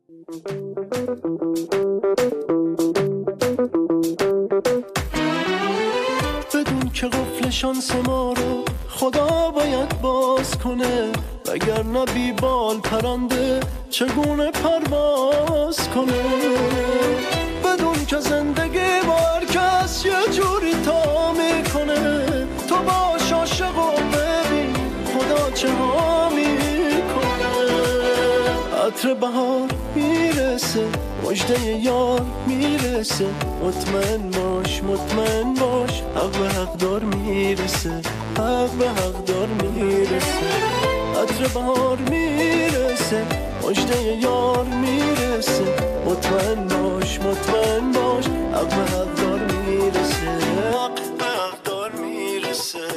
بدون که قفل شانس ما رو خدا باید باز کنه وگرنه بی بال پرنده چگونه پرواز کنه بدون که زندگی با هر کس یه جوری تا میکنه تو باش عاشق و ببین خدا چه ها میکنه عطر بهار میرسه مجده یار میرسه مطمئن باش مطمئن باش حق به حق دار میرسه حق به حق دار میرسه عطر بهار میرسه مجده یار میرسه مطمئن باش مطمئن باش حق به حق دار میرسه حق به حق دار میرسه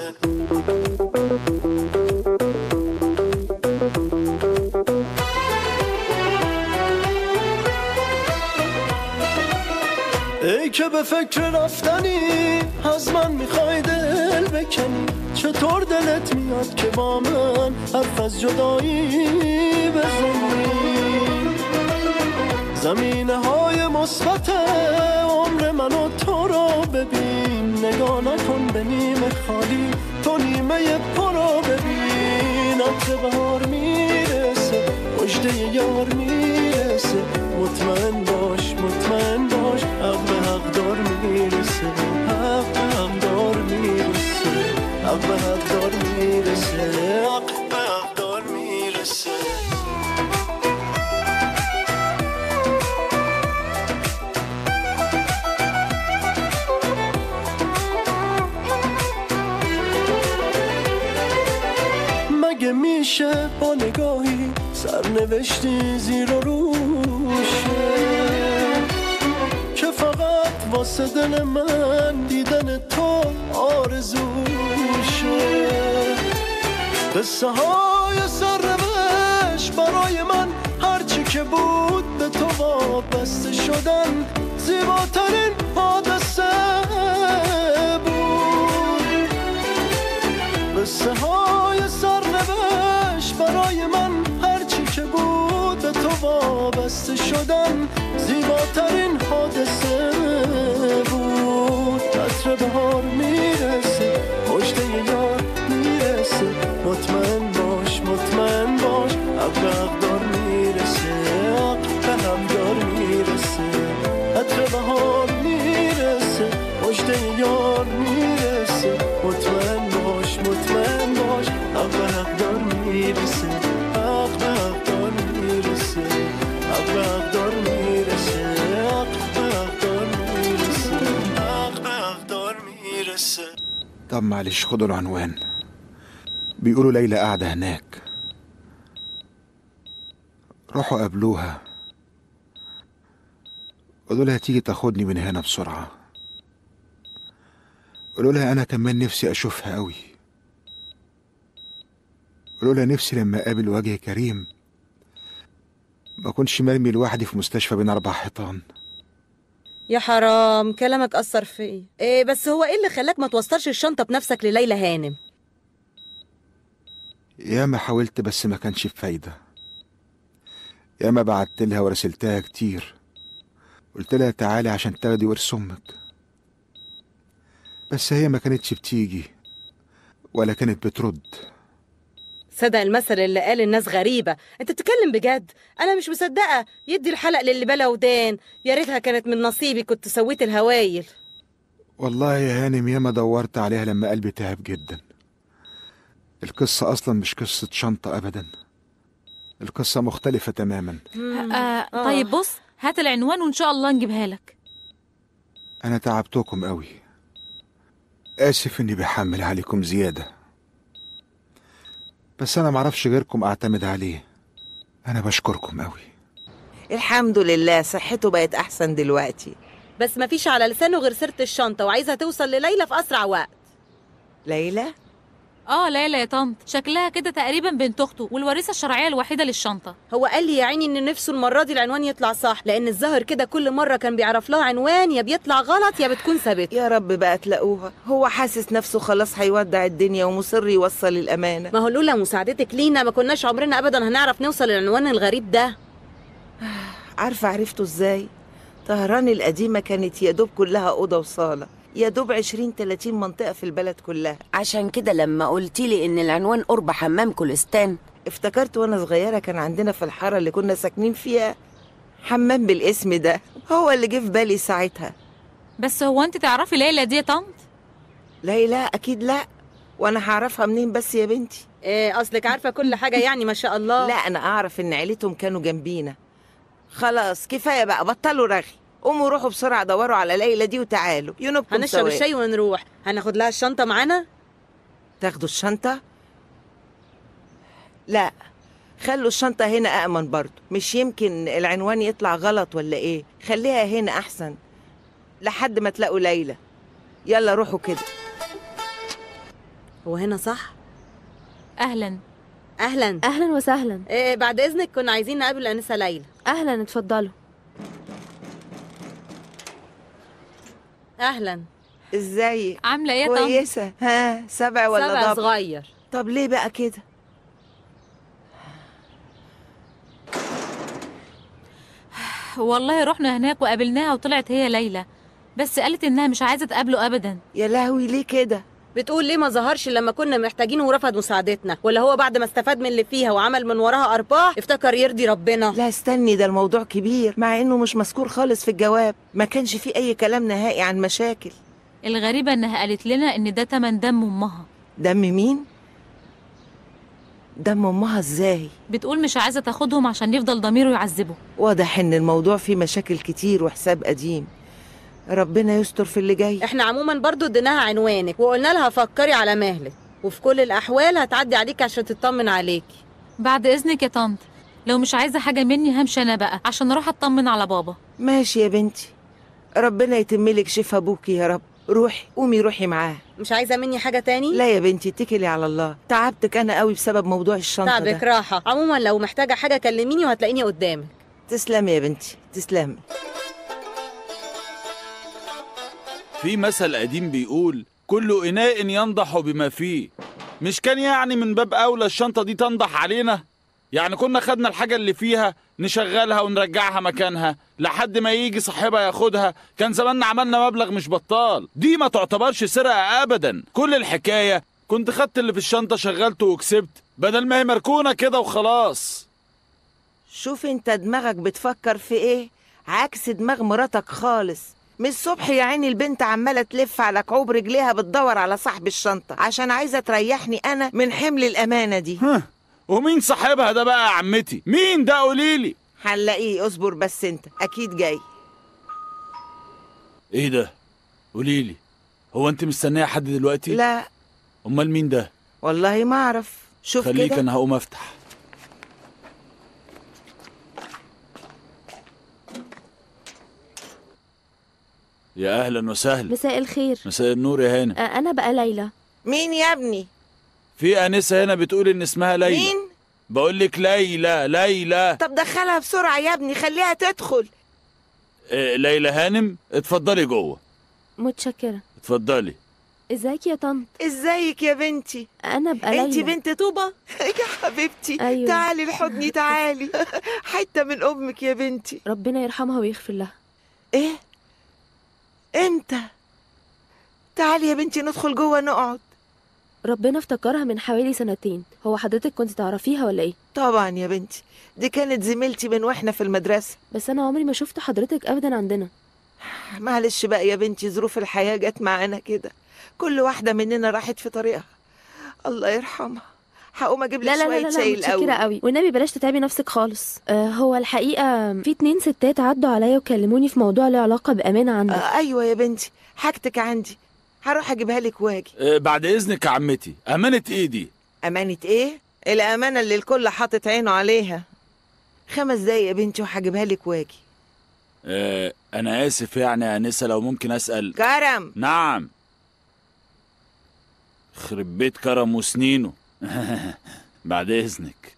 ای که به فکر رفتنی از من میخوای دل بکنی چطور دلت میاد که با من حرف از جدایی بزنی زمینه های مثبت عمر من و تو رو ببین نگاه نکن به نیمه خالی تو نیمه پر رو ببین عطر بهار میرسه مجده یار میرسه مطمئن باش مطمئن باش حق به حق دار میرسه حق به حق دار میرسه حق به حق دار میرسه حق به حق دار میرسه مگه میشه با نگاهی سرنوشتی زیر و روشه که فقط واسه دل من دیدن تو آرزوشه قصه های سرنوشت برای من هرچی که بود به تو وابسته شدن زیباترین حادثه بود قصه های سرنوشت برای من هرچی که بود به تو وابسته شدن زیباترین حادثه بود عطر بهار میرسه مجده یار میرسه مطمئن باش مطمئن باش حق به حق دار میرسه حق به هم دار میرسه عطر بهار میرسه مجده یار میرسه مطمئن باش مطمئن باش حق به حق دار میرسه حق به حق دار میرسه حق به حق دار میرسه حق به حق دار میرسه حق به حق دار میرسه طب معلش خدوا العنوان بيقولوا ليلى قاعدة هناك روحوا قابلوها قولوا لها تيجي تاخدني من هنا بسرعة قولوا لها أنا كمان نفسي أشوفها أوي قولوا لها نفسي لما أقابل وجه كريم ما أكونش مرمي لوحدي في مستشفى بين أربع حيطان يا حرام كلامك أثر فيا إيه بس هو إيه اللي خلاك ما توصلش الشنطة بنفسك لليلى هانم ياما حاولت بس ما كانش بفايدة ياما بعت لها ورسلتها كتير قلت لها تعالي عشان تاخدي ورث امك بس هي ما كانتش بتيجي ولا كانت بترد صدق المثل اللي قال الناس غريبة انت بتتكلم بجد انا مش مصدقة يدي الحلق للي بلا ودان يا ريتها كانت من نصيبي كنت سويت الهوايل والله يا هانم ياما دورت عليها لما قلبي تعب جدا القصة أصلا مش قصة شنطة أبدا القصة مختلفة تماما آه طيب بص هات العنوان وإن شاء الله نجيبها لك أنا تعبتكم قوي آسف إني بحمل عليكم زيادة بس أنا معرفش غيركم أعتمد عليه أنا بشكركم قوي الحمد لله صحته بقت احسن دلوقتي بس مفيش على لسانه غير سيرة الشنطة وعايزها توصل لليلى في أسرع وقت ليلى اه ليلى يا طنط شكلها كده تقريبا بنت اخته والوريثه الشرعيه الوحيده للشنطه هو قال لي يا عيني ان نفسه المرة دي العنوان يطلع صح لأن الظاهر كده كل مرة كان بيعرف لها عنوان يا بيطلع غلط يا بتكون ثابت يا رب بقى تلاقوها هو حاسس نفسه خلاص هيودع الدنيا ومصر يوصل الامانه ما هو لولا مساعدتك لينا ما كناش عمرنا أبدا هنعرف نوصل للعنوان الغريب ده عارفة عرفته ازاي طهران القديمة كانت يا دوب كلها أوضة وصالة يا دوب عشرين تلاتين منطقة في البلد كلها عشان كده لما قلت لي ان العنوان قرب حمام كولستان افتكرت وانا صغيرة كان عندنا في الحارة اللي كنا ساكنين فيها حمام بالاسم ده هو اللي جه في بالي ساعتها بس هو انت تعرفي ليلى دي يا طنط ليلى أكيد لا وأنا هعرفها منين بس يا بنتي إيه اصلك عارفه كل حاجه يعني ما شاء الله لا أنا أعرف إن عيلتهم كانوا جنبينا خلاص كفاية بقى بطلوا رغي قوموا روحوا بسرعة دوروا على ليلى دي وتعالوا ينوبكم هنشرب سوا. الشاي ونروح هناخد لها الشنطه معانا تاخدوا الشنطة؟ لا خلوا الشنطة هنا أأمن برضو مش يمكن العنوان يطلع غلط ولا إيه خليها هنا أحسن لحد ما تلاقوا ليلى يلا روحوا كده هو هنا صح اهلا اهلا اهلا وسهلا إيه بعد اذنك كنا عايزين نقابل الانسه ليلى اهلا اتفضلوا اهلا ازاي عامله ايه يا طنط كويسة ها سبع ولا سبع ضبع صغير طب ليه بقى كده والله رحنا هناك وقابلناها وطلعت هي ليلى بس قالت انها مش عايزه تقابله ابدا يا لهوي ليه كده بتقول ليه ما ظهرش لما كنا محتاجينه ورفض مساعدتنا ولا هو بعد ما استفاد من اللي فيها وعمل من وراها ارباح افتكر يرضي ربنا لا استني ده الموضوع كبير مع انه مش مذكور خالص في الجواب ما كانش فيه اي كلام نهائي عن مشاكل الغريبه انها قالت لنا ان ده تمن دم امها دم مين دم امها ازاي بتقول مش عايزه تاخدهم عشان يفضل ضميره يعذبه واضح ان الموضوع فيه مشاكل كتير وحساب قديم ربنا يستر في اللي جاي احنا عموما برضو اديناها عنوانك وقلنا لها فكري على مهلك وفي كل الاحوال هتعدي عليك عشان تطمن عليكي بعد اذنك يا طنط لو مش عايزه حاجه مني همشي انا بقى عشان اروح اطمن على بابا ماشي يا بنتي ربنا يتملك شفا ابوكي يا رب روحي قومي روحي معاه مش عايزه مني حاجه تاني لا يا بنتي اتكلي على الله تعبتك انا قوي بسبب موضوع الشنطه تعبك ده راحه عموما لو محتاجه حاجه كلميني وهتلاقيني قدامك تسلمي يا بنتي تسلمي في مثل قديم بيقول كل إناء ينضح بما فيه مش كان يعني من باب أولى الشنطة دي تنضح علينا يعني كنا خدنا الحاجة اللي فيها نشغلها ونرجعها مكانها لحد ما يجي صاحبها ياخدها كان زماننا عملنا مبلغ مش بطال دي ما تعتبرش سرقة أبدا كل الحكاية كنت خدت اللي في الشنطة شغلته وكسبت بدل ما هي مركونة كده وخلاص شوف انت دماغك بتفكر في ايه عكس دماغ مراتك خالص من الصبح يا عيني البنت عمالة تلف على كعوب رجليها بتدور على صاحب الشنطة عشان عايزة تريحني أنا من حمل الأمانة دي ها ومين صاحبها ده بقى يا عمتي مين ده قوليلي هنلاقيه اصبر بس انت أكيد جاي ايه ده قوليلي هو انت مستنيه حد دلوقتي لا امال مين ده والله ما أعرف شوف خليك كده انا هقوم افتح يا اهلا وسهلا مساء الخير مساء النور يا هانم آه، انا بقى ليلى مين يا ابني في انسه هنا بتقول ان اسمها ليلى مين بقول لك ليلى ليلى طب دخلها بسرعة يا ابني خليها تدخل إيه ليلى هانم اتفضلي جوه متشكره اتفضلي ازيك يا طنط ازيك يا بنتي انا بقى ليلى انت بنت طوبة يا حبيبتي أيوة. تعالي لحضني تعالي حتة من أمك يا بنتي ربنا يرحمها ويغفر لها ايه امتى تعالي يا بنتي ندخل جوه نقعد ربنا افتكرها من حوالي سنتين هو حضرتك كنت تعرفيها ولا ايه طبعا يا بنتي دي كانت زميلتي من واحنا في المدرسة بس انا عمري ما شفت حضرتك ابدا عندنا معلش بقى يا بنتي ظروف الحياة جت معانا كده كل واحدة مننا راحت في طريقها الله يرحمها هقوم اجيب لك لا لا شوية لا لا, شاي لا متشكره الأول قوي والنبي بلاش تتعبي نفسك خالص آه هو الحقيقه في اتنين ستات عدوا عليا وكلموني في موضوع له علاقه بامانه عندك آه ايوه يا بنتي حاجتك عندي هروح اجيبها لك واجي إيه بعد اذنك يا عمتي امانه ايه دي أمانة إيه؟ الأمانة اللي الكل حاطط عينه عليها خمس دقايق يا بنتي وهجيبها لك واجي إيه انا اسف يعني يا انسه لو ممكن اسال كرم نعم خرب بيت كرم وسنينه بعد اذنك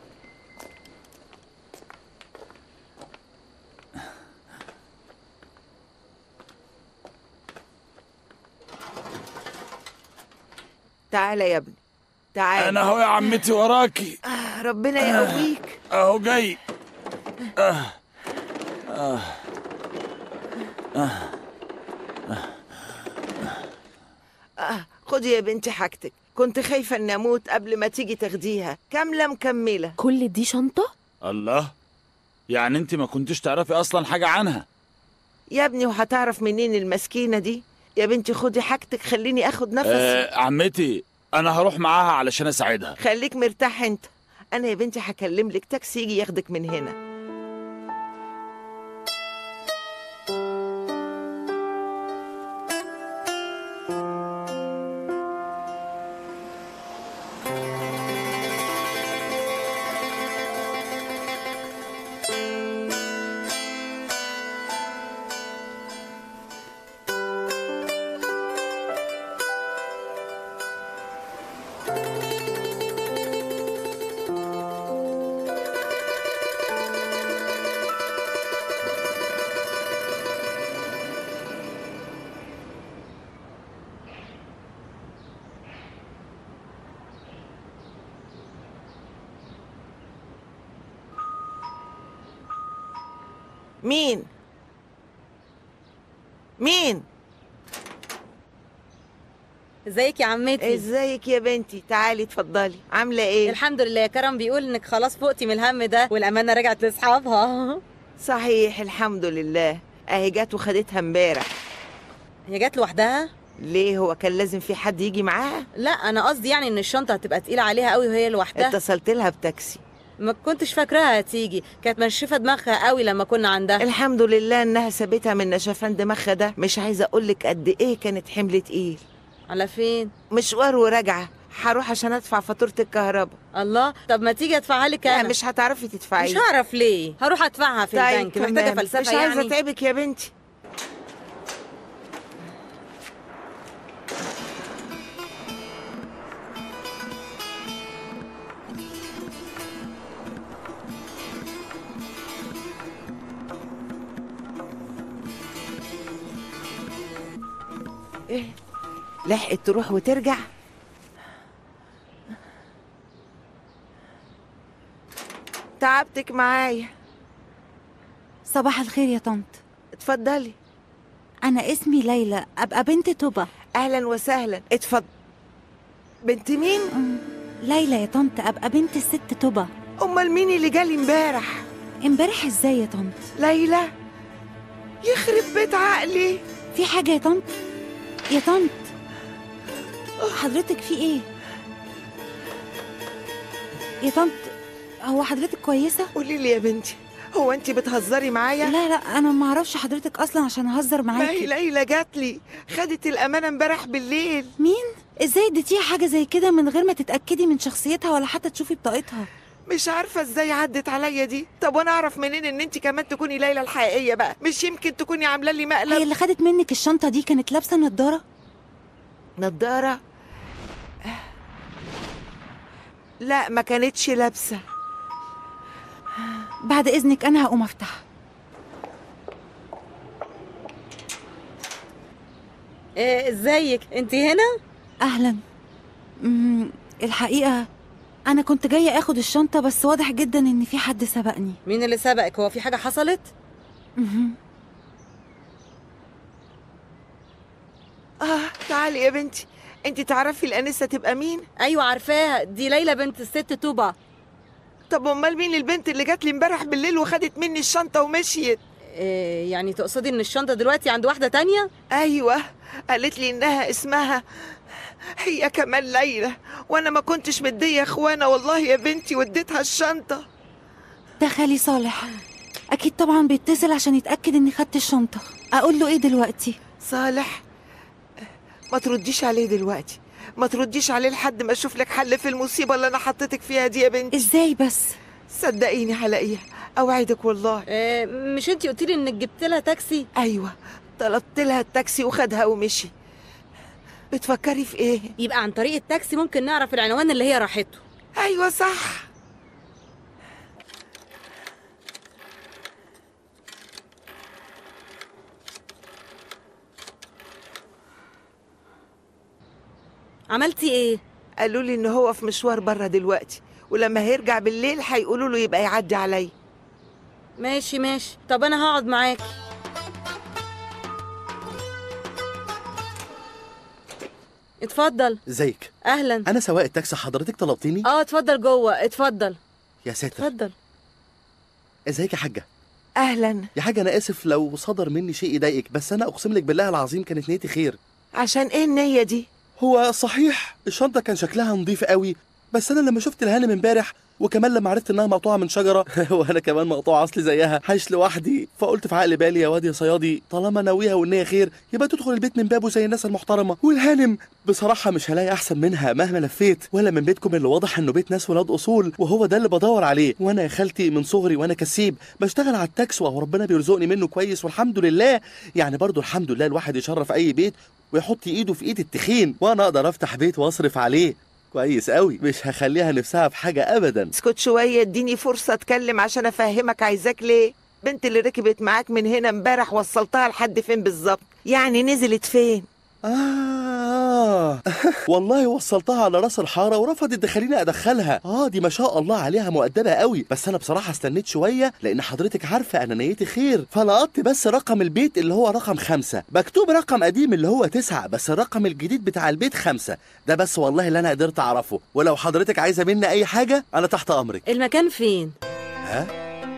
تعالى يا ابني تعالى انا اهو يا عمتي وراكي ربنا يقويك اهو جاي آه خدي يا بنتي حاجتك كنت خايفة إني أموت قبل ما تيجي تاخديها كاملة مكملة كل دي شنطة الله يعني انت ما كنتش تعرفي اصلا حاجة عنها يا ابني وهتعرف منين المسكينة دي يا بنتي خدي حاجتك خليني أخد نفسي آه عمتي انا هروح معاها علشان اساعدها خليك مرتاح انت انا يا بنتي هكلم لك تاكسي يجي ياخدك من هنا مين مين ازيك يا عمتي ازيك يا بنتي تعالي اتفضلي عامله ايه الحمد لله يا كرم بيقول انك خلاص فقتي من الهم ده والامانه رجعت لاصحابها صحيح الحمد لله اهي جت وخدتها امبارح هي جت لوحدها ليه هو كان لازم في حد يجي معاها لا انا قصدي يعني ان الشنطه هتبقى تقيله عليها قوي وهي لوحدها اتصلت لها بتاكسي ما كنتش فاكراها هتيجي كانت منشفه دماغها قوي لما كنا عندها الحمد لله انها سابتها من نشفان دماغها ده مش عايزه اقول لك قد ايه كانت حمل تقيل على فين مشوار وراجعه هروح عشان ادفع فاتوره الكهرباء الله طب ما تيجي ادفعها لك لا انا مش هتعرفي تدفعي مش هعرف ليه هروح ادفعها في طيب البنك محتاجه تمام. فلسفه مش عايزه يعني اتعبك يا بنتي ايه لحقت تروح وترجع تعبتك معايا صباح الخير يا طنط اتفضلي أنا اسمي ليلى أبقى بنت توبة اهلا وسهلا اتفضل بنت مين أم، ليلى يا طنط أبقى بنت الست توبة امال مين اللي جالي امبارح امبارح ازاي يا طنط ليلى يخرب بيت عقلي في حاجة يا طنط يا طنط حضرتك في ايه يا طنط هو حضرتك كويسة قولي لي يا بنتي هو انت بتهزري معايا لا لا أنا ما اعرفش حضرتك أصلا عشان أهزر ما هي معاكي ليلى جات لي خدت الامانه امبارح بالليل مين ازاي اديتيها حاجة زي كده من غير ما تتأكدي من شخصيتها ولا حتى تشوفي بطاقتها مش عارفه ازاي عدت عليا دي طب وانا اعرف منين ان انت كمان تكوني ليلى الحقيقيه بقى مش يمكن تكوني عامله لي هي مقلب اللي خدت منك الشنطة دي كانت لابسة نضارة نضاره لا ما كانتش لابسه بعد إذنك أنا هقوم أفتح إيه ازيك انت هنا أهلا أمم، الحقيقة أنا كنت جاية أخد الشنطة بس واضح جدا إن في حد سبقني مين اللي سبقك هو في حاجه حصلت مهم. اه تعالي يا بنتي انت تعرفي الانسه تبقى مين ايوه عارفاها دي ليلى بنت الست توبه طب امال مين البنت اللي جات لي امبارح بالليل وخدت مني الشنطه ومشيت إيه يعني تقصدي ان الشنطه دلوقتي عند واحده تانية ايوه قالت لي انها اسمها هي كمان ليلى وانا ما كنتش مديه اخوانا والله يا بنتي وديتها الشنطه ده خالي صالح أكيد طبعا بيتصل عشان يتأكد إني خدت الشنطة أقول له إيه دلوقتي صالح ما ترديش عليه دلوقتي ما ترديش عليه لحد ما اشوف لك حل في المصيبه اللي انا حطيتك فيها دي يا بنتي إزاي بس صدقيني هلاقيها اوعدك والله إيه مش انت قلتي لي انك جبت لها تاكسي ايوه طلبت لها التاكسي وخدها ومشي بتفكري في ايه يبقى عن طريق التاكسي ممكن نعرف العنوان اللي هي راحته ايوه صح عملتي ايه قالوا لي ان هو في مشوار بره دلوقتي ولما هيرجع بالليل هيقولوا له يبقى يعدي عليا ماشي ماشي طب انا هقعد معاك اتفضل ازيك اهلا انا سواق التاكسي حضرتك طلبتيني اه اتفضل جوه اتفضل يا ساتر اتفضل ازيك يا حاجه اهلا يا حاجه انا اسف لو صدر مني شيء يضايقك بس انا اقسم لك بالله العظيم كانت نيتي خير عشان ايه النيه دي هو صحيح الشنطه كان شكلها نظيف قوي بس انا لما شفت الهانم امبارح وكمان لما عرفت انها مقطوعه من شجره وانا كمان مقطوعه اصلي زيها عايش لوحدي فقلت في عقل بالي يا واد يا صيادي طالما ناويها والنيه خير يبقى تدخل البيت من بابه زي الناس المحترمه والهانم بصراحه مش هلاقي احسن منها مهما لفيت ولا من بيتكم اللي واضح انه بيت ناس ولاد اصول وهو ده اللي بدور عليه وانا يا خالتي من صغري وانا كسيب بشتغل على التاكس وربنا بيرزقني منه كويس والحمد لله يعني برضو الحمد لله الواحد يشرف اي بيت ويحط ايده في ايد التخين وانا اقدر افتح بيت واصرف عليه كويس قوي مش هخليها نفسها في حاجه ابدا اسكت شويه اديني فرصه اتكلم عشان افهمك عايزاك ليه بنت اللي ركبت معاك من هنا امبارح وصلتها لحد فين بالظبط يعني نزلت فين آه والله وصلتها على راس الحارة ورفضت تخليني أدخلها آه دي ما شاء الله عليها مؤدبة قوي بس أنا بصراحة استنيت شوية لأن حضرتك عارفة أنا نيتي خير فلقطت بس رقم البيت اللي هو رقم خمسة مكتوب رقم قديم اللي هو تسعة بس الرقم الجديد بتاع البيت خمسة ده بس والله اللي أنا قدرت أعرفه ولو حضرتك عايزة مني أي حاجة أنا تحت أمرك المكان فين ها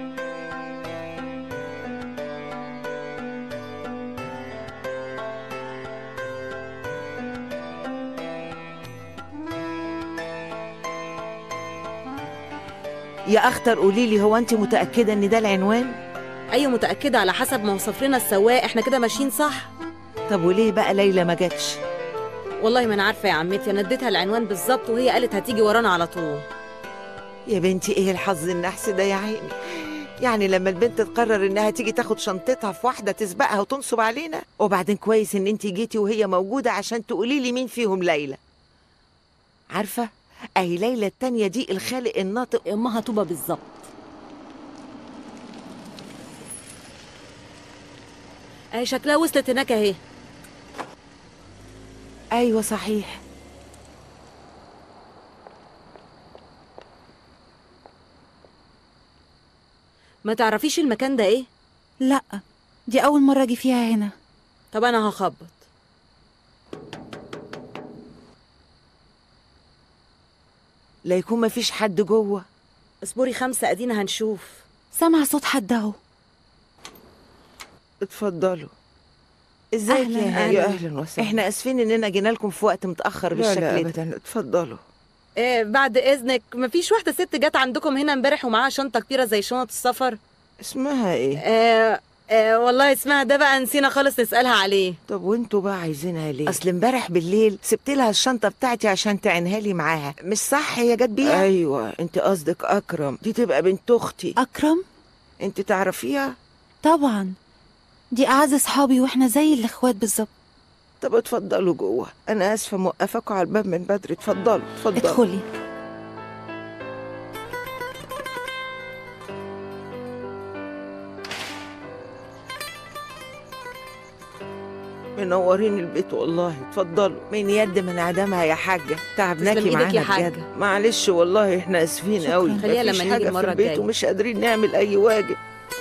يا اختر قولي لي هو انت متاكده ان ده العنوان ايوه متاكده على حسب ما وصف لنا السواق احنا كده ماشيين صح طب وليه بقى ليلى ما جاتش والله ما انا عارفه يا عمتي انا اديتها العنوان بالظبط وهي قالت هتيجي ورانا على طول يا بنتي ايه الحظ النحس ده يا عيني يعني لما البنت تقرر انها تيجي تاخد شنطتها في واحده تسبقها وتنصب علينا وبعدين كويس ان انت جيتي وهي موجوده عشان تقولي لي مين فيهم ليلى عارفه اهي ليلى التانية دي الخالق الناطق امها طوبه بالظبط اهي شكلها وصلت هناك اهي ايوه صحيح ما تعرفيش المكان ده ايه لا دي اول مره اجي فيها هنا طب انا هخبط لا يكون مفيش حد جوه اصبري خمسة ادينا هنشوف سامعه صوت حد اهو اتفضلوا ازيك أهلاً، يا أهلاً. يا اهلا وسهلا احنا اسفين اننا جينا لكم في وقت متاخر لا، لا، بالشكل ده أبداً. اتفضلوا إيه بعد اذنك مفيش واحده ست جت عندكم هنا امبارح ومعاها شنطه كبيره زي شنط السفر اسمها ايه آه آه والله اسمها ده بقى نسينا خالص نسالها عليه طب وانتوا بقى عايزينها ليه اصل امبارح بالليل سبت لها الشنطه بتاعتي عشان تعينها لي معاها مش صح هي جت بيها ايوه انت قصدك اكرم دي تبقى بنت اختي اكرم انت تعرفيها طبعا دي اعز اصحابي واحنا زي الاخوات بالظبط طب اتفضلوا جوه انا اسفه موقفاكوا على الباب من بدري اتفضلوا اتفضلوا ادخلي منورين البيت والله اتفضلوا من يد من عدمها يا حاجه تعبناكي تسلم إيدك يا معانا حاجة. بجد معلش والله احنا اسفين شكراً. قوي خليها مفيش لما نيجي حاجة في المرة البيت الجاية. ومش قادرين نعمل اي واجب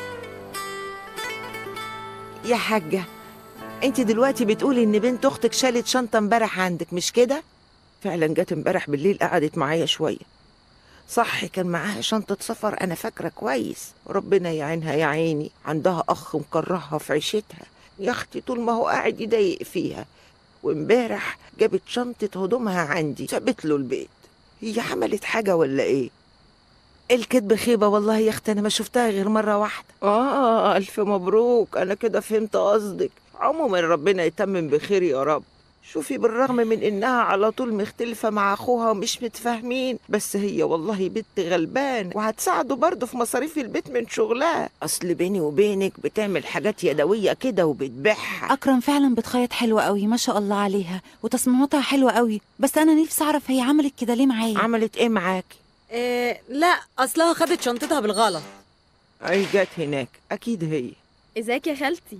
يا حاجه انت دلوقتي بتقولي ان بنت اختك شالت شنطه امبارح عندك مش كده فعلا جت امبارح بالليل قعدت معايا شويه صح كان معاها شنطة سفر أنا فاكرة كويس ربنا يعينها يا عيني عندها أخ مكرهها في عيشتها يا أختي طول ما هو قاعد يضايق فيها وامبارح جابت شنطة هدومها عندي سابت له البيت هي عملت حاجة ولا إيه؟ الكدب خيبة والله يا أختي أنا ما شفتها غير مرة واحدة آه ألف مبروك أنا كده فهمت قصدك عموما ربنا يتمم بخير يا رب شوفي بالرغم من انها على طول مختلفة مع اخوها ومش متفاهمين بس هي والله بنت غلبان وهتساعده برضه في مصاريف البيت من شغلها اصل بيني وبينك بتعمل حاجات يدوية كده وبتبيعها اكرم فعلا بتخيط حلوة قوي ما شاء الله عليها وتصميماتها حلوة قوي بس انا نفسي اعرف هي عملت كده ليه معايا عملت ايه معاكي إيه لا اصلها خدت شنطتها بالغلط اي جت هناك اكيد هي ازيك يا خالتي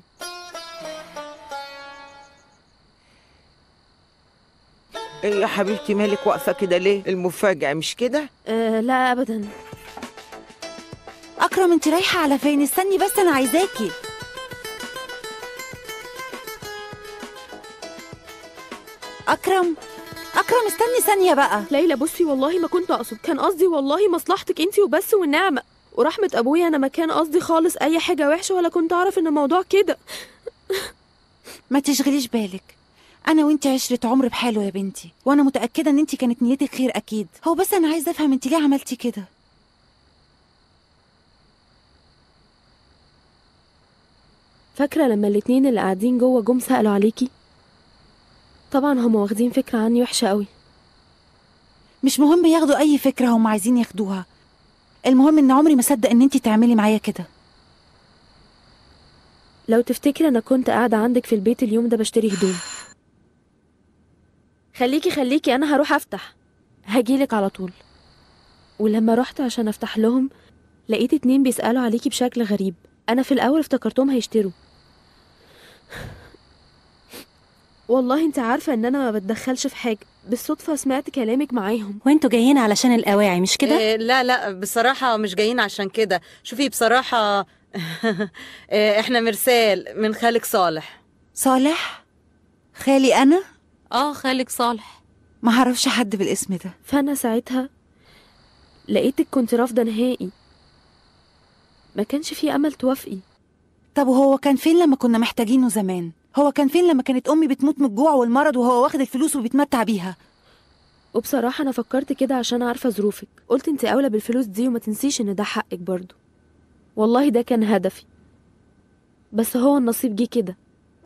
ايه يا حبيبتي مالك واقفة كده ليه المفاجأة مش كده أه لا ابدا اكرم انت رايحه على فين استني بس انا عايزاكي اكرم اكرم استني ثانيه بقى ليلى بصي والله ما كنت اقصد كان قصدي والله مصلحتك انتي وبس والنعمه ورحمه ابويا انا ما كان قصدي خالص اي حاجه وحشه ولا كنت اعرف ان الموضوع كده ما تشغليش بالك انا وانت عشرة عمر بحاله يا بنتي وانا متاكده ان انت كانت نيتك خير اكيد هو بس انا عايزه افهم انت ليه عملتي كده فاكره لما الاتنين اللي قاعدين جوه جم سالوا عليكي طبعا هما واخدين فكره عني وحشه قوي مش مهم ياخدوا اي فكره هم عايزين ياخدوها المهم ان عمري ما صدق ان انت تعملي معايا كده لو تفتكري انا كنت قاعده عندك في البيت اليوم ده بشتري هدوم خليكي خليكي انا هروح افتح هجيلك على طول ولما رحت عشان افتح لهم لقيت اتنين بيسألوا عليكي بشكل غريب انا في الاول افتكرتهم هيشتروا والله انت عارفه ان انا ما بتدخلش في حاجه بالصدفه سمعت كلامك معاهم وانتوا جايين علشان القواعي مش كده إيه لا لا بصراحة مش جايين عشان كده شوفي بصراحة إيه احنا مرسال من خالك صالح صالح خالي انا اه خالك صالح ما اعرفش حد بالاسم ده فانا ساعتها لقيتك كنت رافضه نهائي ما كانش في امل توافقي طب وهو كان فين لما كنا محتاجينه زمان هو كان فين لما كانت امي بتموت من الجوع والمرض وهو واخد الفلوس وبيتمتع بيها وبصراحه انا فكرت كده عشان عارفه ظروفك قلت انت اولى بالفلوس دي وما تنسيش ان ده حقك برضه والله ده كان هدفي بس هو النصيب جه كده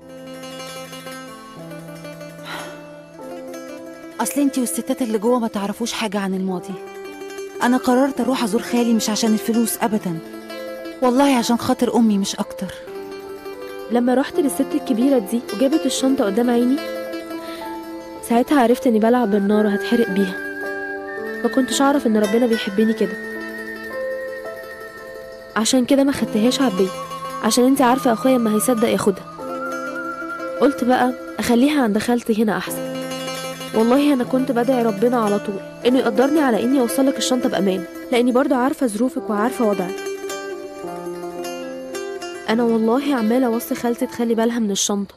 اصل انتي والستات اللي جوه ما تعرفوش حاجه عن الماضي انا قررت اروح ازور خالي مش عشان الفلوس ابدا والله عشان خاطر امي مش اكتر لما رحت للست الكبيره دي وجابت الشنطه قدام عيني ساعتها عرفت اني بلعب بالنار وهتحرق بيها ما كنتش اعرف ان ربنا بيحبني كده عشان كده ما خدتهاش على البيت عشان انت عارفه اخويا ما هيصدق ياخدها قلت بقى اخليها عند خالتي هنا احسن والله انا كنت بدعي ربنا على طول انه يقدرني على اني اوصلك الشنطه بامان لاني برضو عارفه ظروفك وعارفه وضعك انا والله عماله اوصي خالتي تخلي بالها من الشنطه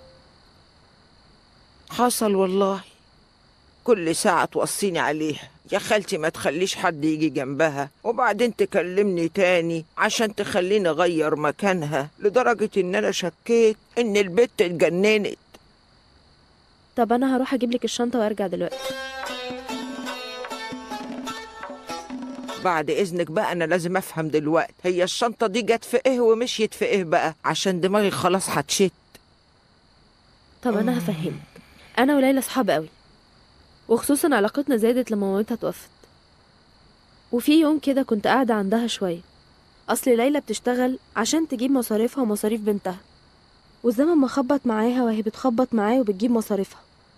حصل والله كل ساعة توصيني عليها يا خالتي ما تخليش حد يجي جنبها وبعدين تكلمني تاني عشان تخليني اغير مكانها لدرجة ان انا شكيت ان البت اتجننت طب انا هروح اجيب لك الشنطه وارجع دلوقتي بعد اذنك بقى انا لازم افهم دلوقتي هي الشنطة دي جت في ايه ومشيت في ايه بقى عشان دماغي خلاص هتشت طب انا هفهمك انا وليلى صحاب قوي وخصوصا علاقتنا زادت لما مامتها توفت وفي يوم كده كنت قاعده عندها شويه اصل ليلى بتشتغل عشان تجيب مصاريفها ومصاريف بنتها والزمن ما خبط معاها وهي بتخبط معاه وبتجيب مصاريفها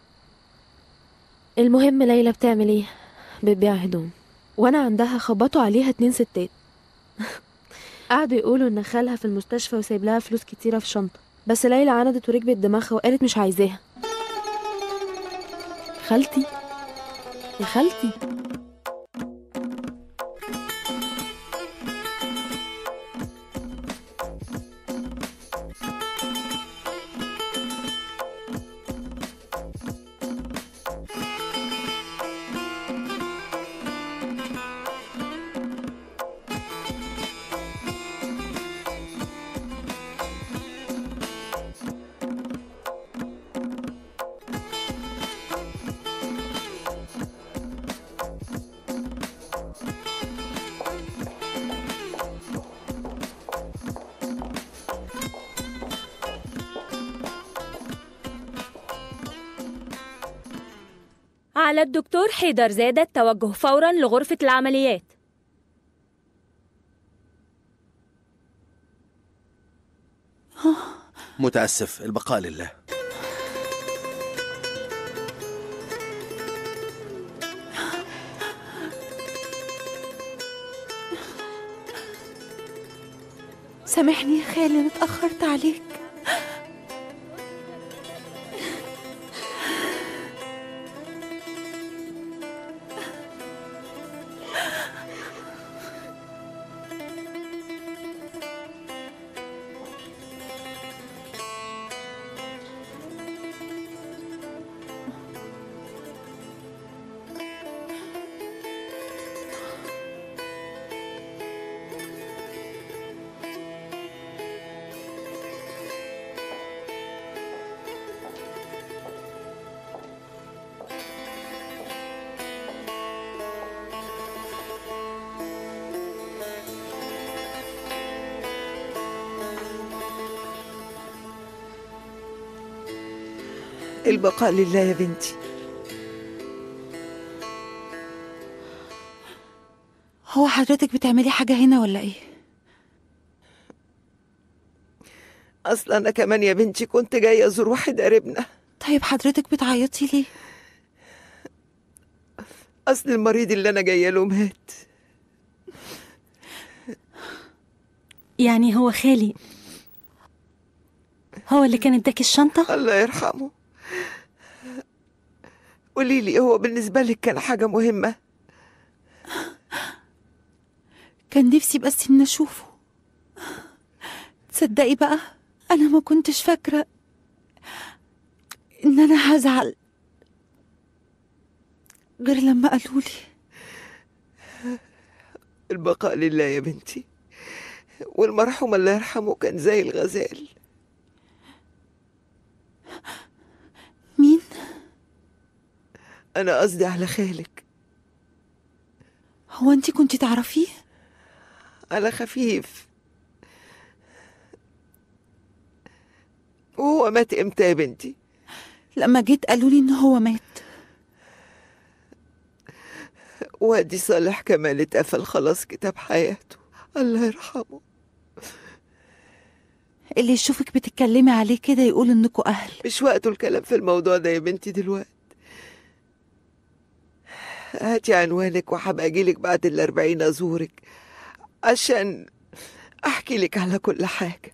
المهم ليلى بتعمل ايه بتبيع هدوم وانا عندها خبطوا عليها اتنين ستات قعدوا يقولوا ان خالها في المستشفى وسايب لها فلوس كتيره في شنطه بس ليلى عندت وركبت دماغها وقالت مش عايزاها خالتي يا خالتي على الدكتور حيدر زاد التوجه فورا لغرفة العمليات متأسف البقاء لله سامحني يا خالي انا اتأخرت عليك البقاء لله يا بنتي هو حضرتك بتعملي حاجة هنا ولا ايه؟ اصلا انا كمان يا بنتي كنت جايه ازور واحد قريبنا طيب حضرتك بتعيطي ليه؟ اصل المريض اللي انا جايه له مات يعني هو خالي هو اللي كان اداك الشنطة الله يرحمه قولي لي هو بالنسبه لك كان حاجه مهمه كان نفسي بس إن أشوفه تصدقي بقى أنا ما كنتش فاكرة إن أنا هزعل غير لما قالوا لي البقاء لله يا بنتي والمرحوم الله يرحمه كان زي الغزال مين؟ انا قصدي على خالك هو أنتي كنتي تعرفيه؟ على خفيف وهو مات امتى يا بنتي لما جيت قالوا لي إن هو مات وادي صالح كمال اتقفل خلاص كتاب حياته الله يرحمه اللي يشوفك بتتكلمي عليه كده يقول إنكوا أهل مش وقته الكلام في الموضوع ده يا بنتي دلوقتي هاتي عنوانك وهبقى اجيلك بعد الأربعين أزورك عشان أحكي لك على كل حاجة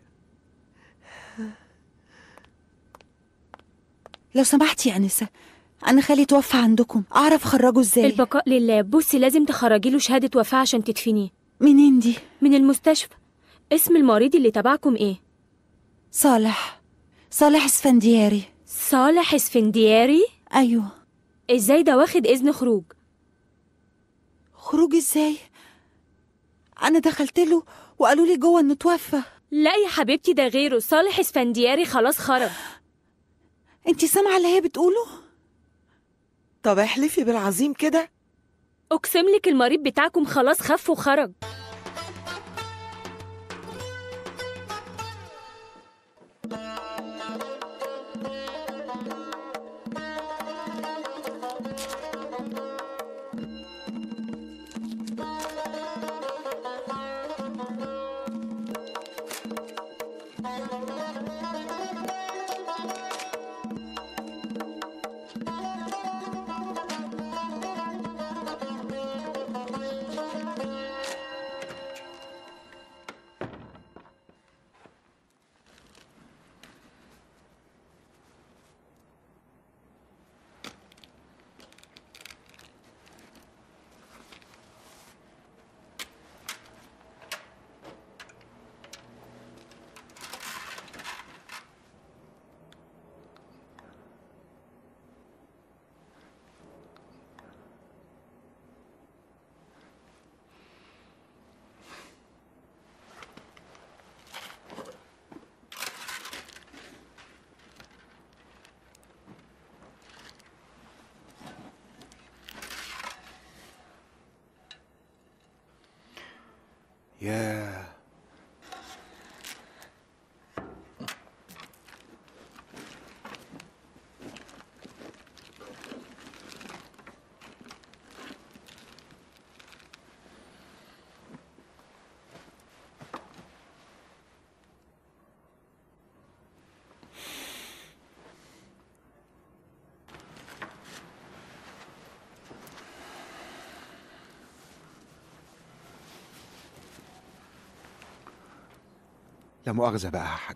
لو سمحتي يا أنسة أنا خالي توفى عندكم أعرف أخرجه إزاي؟ البقاء لله بصي لازم تخرجي له شهادة وفاة عشان تدفنيه منين دي؟ من المستشفى اسم المريض اللي تبعكم ايه؟ صالح صالح اسفندياري صالح اسفندياري؟ أيوه ازاي ده واخد إذن خروج؟ خروج إزاي؟ أنا دخلت له وقالوا لي جوه إنه توفى لا يا حبيبتي ده غيره صالح اسفندياري خلاص خرج انتي سامعة اللي هي بتقوله؟ طب احلفي بالعظيم كده اقسم لك المريض بتاعكم خلاص خف وخرج ياه لا مؤاخذة بقى يا حاج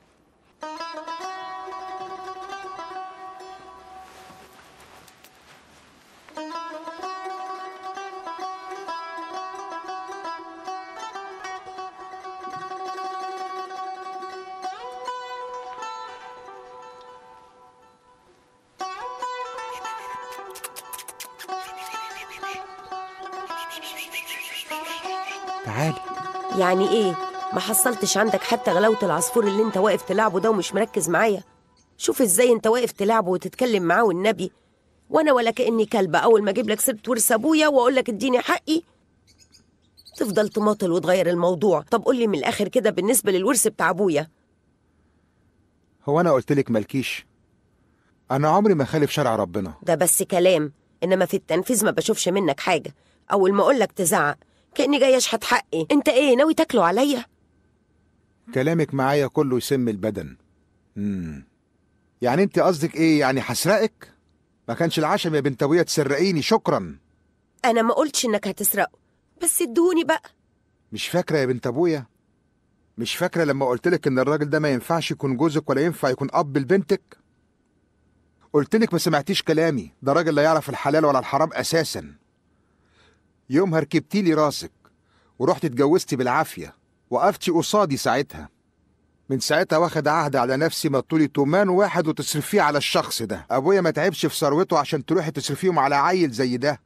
تعالي يعني ايه ما حصلتش عندك حتى غلاوة العصفور اللي انت واقف تلعبه ده ومش مركز معايا شوف ازاي انت واقف تلعبه وتتكلم معاه والنبي وانا ولا كاني كلبه اول ما اجيب لك سيره ورث ابويا واقول لك اديني حقي تفضل تماطل وتغير الموضوع طب قول لي من الاخر كده بالنسبه للورث بتاع ابويا هو أنا قلت لك مالكيش انا عمري ما خالف شرع ربنا ده بس كلام انما في التنفيذ ما بشوفش منك حاجه اول ما اقولك تزعق كاني جاي اشحت حقي انت ايه ناوي تاكله عليا كلامك معايا كله يسم البدن امم يعني انت قصدك ايه يعني هسرقك ما كانش العشم يا بنت ابويا تسرقيني شكرا انا ما قلتش انك هتسرقه بس ادوني بقى مش فاكره يا بنت ابويا مش فاكره لما قلت لك ان الراجل ده ما ينفعش يكون جوزك ولا ينفع يكون اب لبنتك قلت لك ما سمعتيش كلامي ده راجل لا يعرف الحلال ولا الحرام اساسا يومها ركبتي لي راسك ورحت اتجوزتي بالعافيه وقفتي قصادي ساعتها من ساعتها واخد عهد على نفسي ما تطولي تومان واحد وتصرفيه على الشخص ده ابويا ما تعبش في ثروته عشان تروحي تصرفيهم على عيل زي ده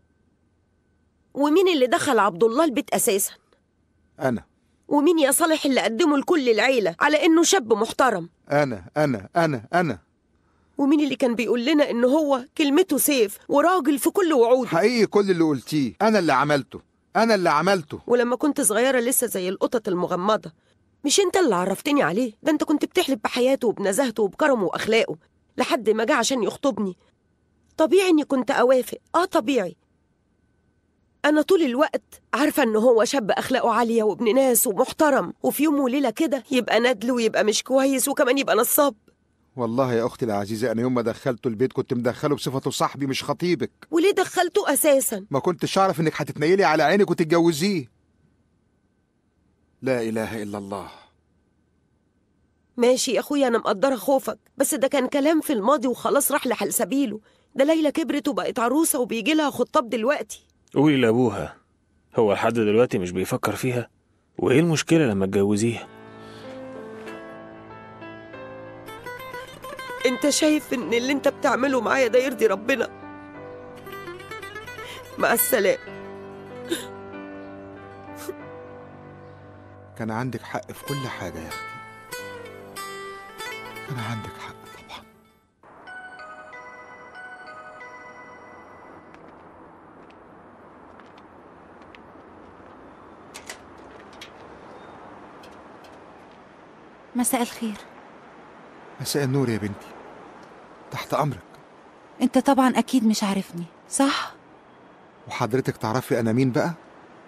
ومين اللي دخل عبد الله البيت اساسا انا ومين يا صالح اللي قدمه لكل العيله على انه شاب محترم انا انا انا انا ومين اللي كان بيقول لنا ان هو كلمته سيف وراجل في كل وعوده حقيقي كل اللي قلتيه انا اللي عملته انا اللي عملته ولما كنت صغيره لسه زي القطط المغمضه مش انت اللي عرفتني عليه ده انت كنت بتحلف بحياته وبنزاهته وبكرمه واخلاقه لحد ما جه عشان يخطبني طبيعي اني كنت اوافق اه طبيعي انا طول الوقت عارفه ان هو شاب اخلاقه عاليه وابن ناس ومحترم وفي يوم وليله كده يبقى ندل ويبقى مش كويس وكمان يبقى نصاب والله يا اختي العزيزه انا يوم ما دخلته البيت كنت مدخله بصفته صاحبي مش خطيبك وليه دخلته اساسا ما كنتش اعرف انك هتتنيلي على عينك وتتجوزيه لا اله الا الله ماشي يا اخويا انا مقدره خوفك بس ده كان كلام في الماضي وخلاص راح لحل سبيله ده ليلى كبرت وبقت عروسه وبيجي لها خطاب دلوقتي قولي لأبوها هو لحد دلوقتي مش بيفكر فيها وإيه المشكلة لما تجوزيها انت شايف ان اللي انت بتعمله معايا ده يرضي ربنا مع السلامه كان عندك حق في كل حاجه يا اختي كان عندك حق طبعا مساء الخير مساء النور يا بنتي تحت امرك انت طبعا اكيد مش عارفني صح وحضرتك تعرفي انا مين بقى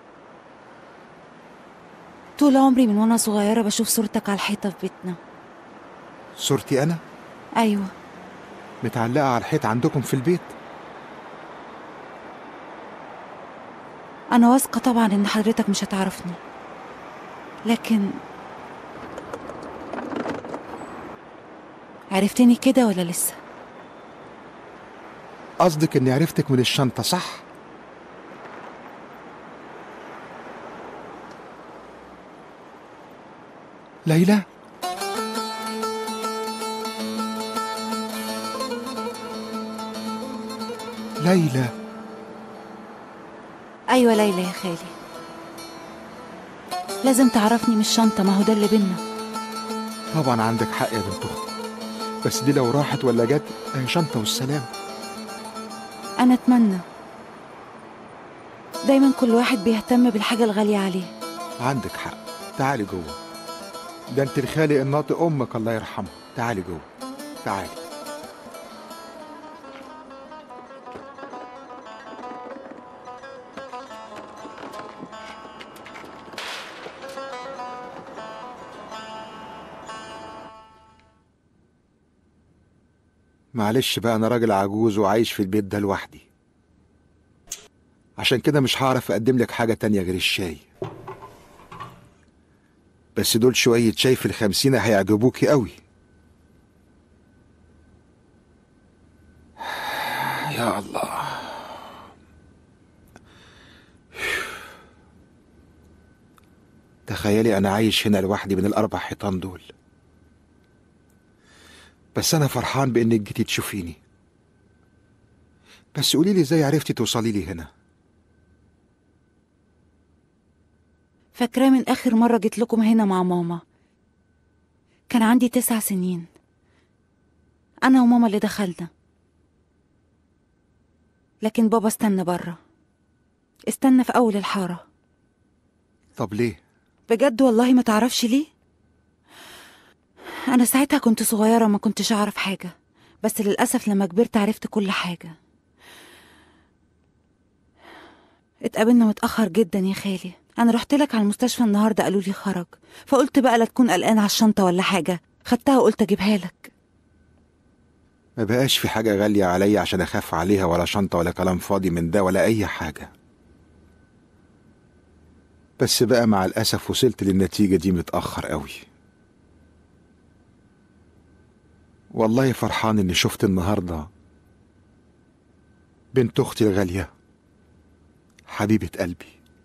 طول عمري من وانا صغيره بشوف صورتك على الحيطه في بيتنا صورتي انا ايوه متعلقه على الحيط عندكم في البيت انا واثقه طبعا ان حضرتك مش هتعرفني لكن عرفتني كده ولا لسه قصدك اني عرفتك من الشنطه صح ليلى ليلى ايوه ليلى يا خالي لازم تعرفني من الشنطه ما هو ده اللي بينا طبعا عندك حق يا بنت اختي بس دي لو راحت ولا جت هي شنطه والسلام انا اتمنى دايما كل واحد بيهتم بالحاجه الغاليه عليه عندك حق تعالي جوه ده انت الخالق الناطق امك الله يرحمها تعالي جوه تعالي معلش بقى انا راجل عجوز وعايش في البيت ده لوحدي عشان كده مش هعرف اقدم لك حاجة تانية غير الشاي بس دول شوية شاي في الخمسين هيعجبوكي قوي يا الله تخيلي انا عايش هنا لوحدي بين الاربع حيطان دول بس انا فرحان بانك جيتي تشوفيني بس قولي لي ازاي عرفتي توصلي لي هنا فاكراه من اخر مره جيت لكم هنا مع ماما كان عندي تسع سنين انا وماما اللي دخلنا لكن بابا استنى بره استنى في اول الحاره طب ليه بجد والله ما تعرفش ليه انا ساعتها كنت صغيره ما كنتش اعرف حاجه بس للأسف لما كبرت عرفت كل حاجة اتقابلنا متأخر جدا يا خالي أنا رحت لك على المستشفى النهاردة قالوا لي خرج فقلت بقى لا تكون قلقان على الشنطة ولا حاجة خدتها وقلت أجيبها لك ما بقاش في حاجة غالية عليا عشان أخاف عليها ولا شنطة ولا كلام فاضي من ده ولا أي حاجة بس بقى مع الأسف وصلت للنتيجة دي متأخر قوي والله فرحان إني شفت النهاردة بنت أختي الغالية حبيبة قلبي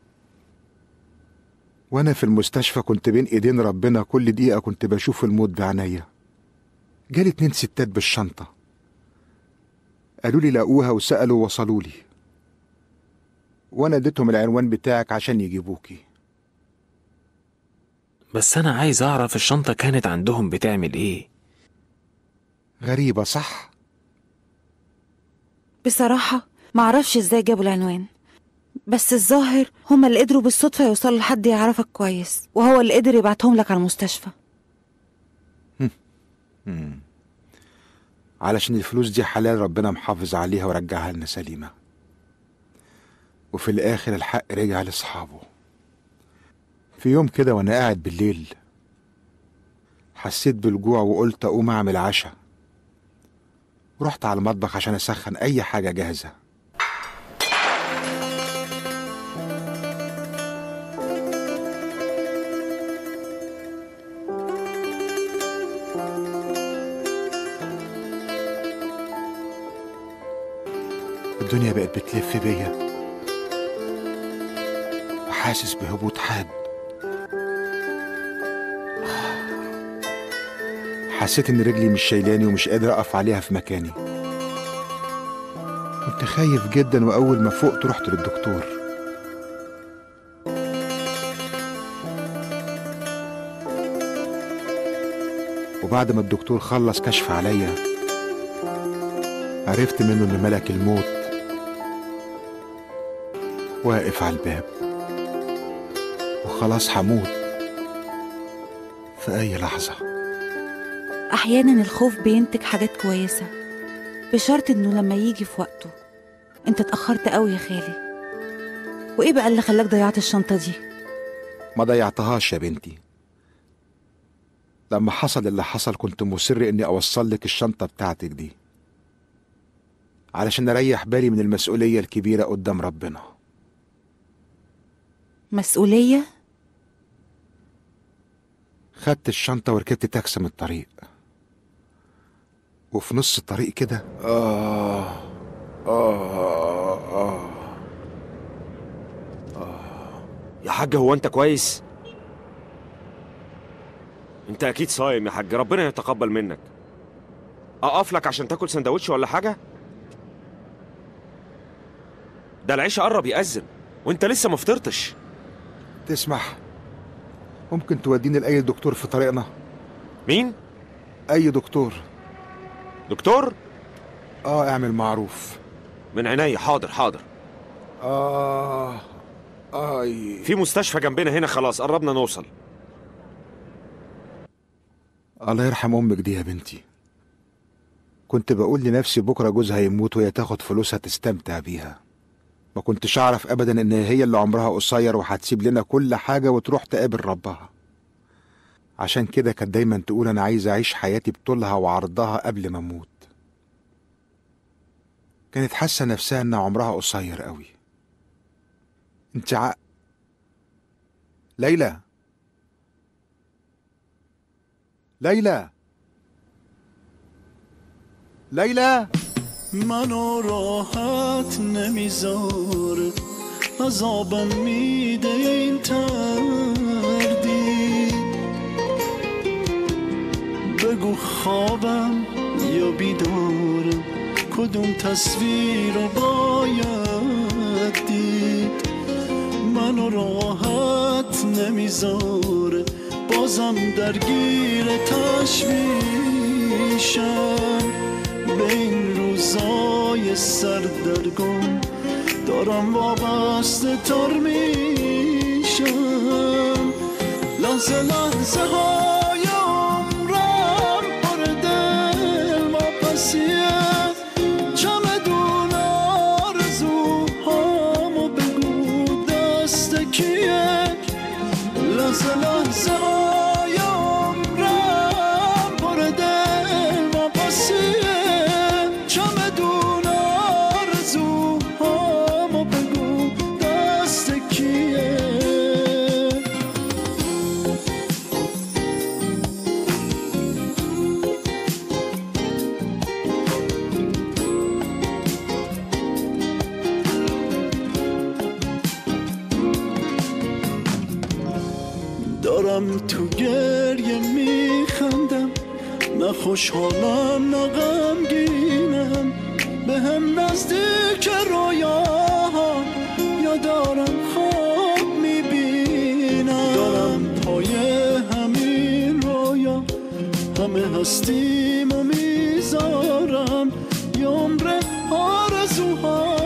وأنا في المستشفى كنت بين إيدين ربنا كل دقيقة كنت بشوف الموت بعينيا جالي اتنين ستات بالشنطة قالوا لي لقوها وسألوا وصلوا لي وأنا اديتهم العنوان بتاعك عشان يجيبوكي بس أنا عايز أعرف الشنطة كانت عندهم بتعمل إيه غريبة صح؟ بصراحة معرفش ازاي جابوا العنوان بس الظاهر هما اللي قدروا بالصدفة يوصلوا لحد يعرفك كويس وهو اللي قدر يبعتهم لك على المستشفى مم. علشان الفلوس دي حلال ربنا محافظ عليها ورجعها لنا سليمة وفي الآخر الحق رجع لأصحابه في يوم كده وأنا قاعد بالليل حسيت بالجوع وقلت أقوم أعمل عشاء رحت على المطبخ عشان أسخن أي حاجة جاهزة الدنيا بقت بتلف بيا وحاسس بهبوط حاد حسيت ان رجلي مش شايلاني ومش قادر اقف عليها في مكاني كنت خايف جدا واول ما فقت رحت للدكتور وبعد ما الدكتور خلص كشف عليا عرفت منه ان ملك الموت واقف على الباب وخلاص هموت في اي لحظه أحيانا الخوف بينتج حاجات كويسة بشرط إنه لما يجي في وقته أنت اتأخرت قوي يا خالي وإيه بقى اللي خلاك ضيعت الشنطة دي؟ ما ضيعتهاش يا بنتي لما حصل اللي حصل كنت مصر اني اوصل لك الشنطة بتاعتك دي علشان اريح بالي من المسؤولية الكبيرة قدام ربنا مسؤولية؟ خدت الشنطة وركبت تاكسي من الطريق وفي نص الطريق كده آه آه آه يا حاج هو انت كويس انت اكيد صايم يا حاج ربنا يتقبل منك اقف لك عشان تاكل سندوتش ولا حاجه ده العشاء قرب يأذن وانت لسه ما فطرتش تسمح ممكن توديني لأي دكتور في طريقنا مين أي دكتور دكتور آه اعمل معروف من عينيا حاضر حاضر آه آي في مستشفى جنبنا هنا خلاص قربنا نوصل الله يرحم أمك دي يا بنتي كنت بقول لنفسي بكرة جوزها يموت وهي تاخد فلوسها تستمتع بيها ما كنتش أعرف أبدا إن هي اللي عمرها قصير وهتسيب لنا كل حاجة وتروح تقابل ربها عشان كده كانت دايما تقول أنا عايز أعيش حياتي بطولها وعرضها قبل ما أموت كانت حاسة نفسها إن عمرها قصير قوي انت ع... ليلى ليلى ليلى منو راحت نمیذاره عذابم میده این تردی بگو خوابم یا بیدارم کدوم تصویر رو باید دید منو راحت نمیذاره بازم درگیر تشویشم به این روزای سردرگم دارم وابسته تر میشم لحظه لحظه های عمرم پر دل ما پسی لحظه های عمرم پر دل مقاسیه چمدون آرزوهامو بگو دست کیه دارم تو گریه میخندم نه خوشحالم نه غمگینم به هم نزدیک رویاها یا دارم خواب میبینم دارم پای همین رویا همه هستیم و میذارم یه عمر آرزوها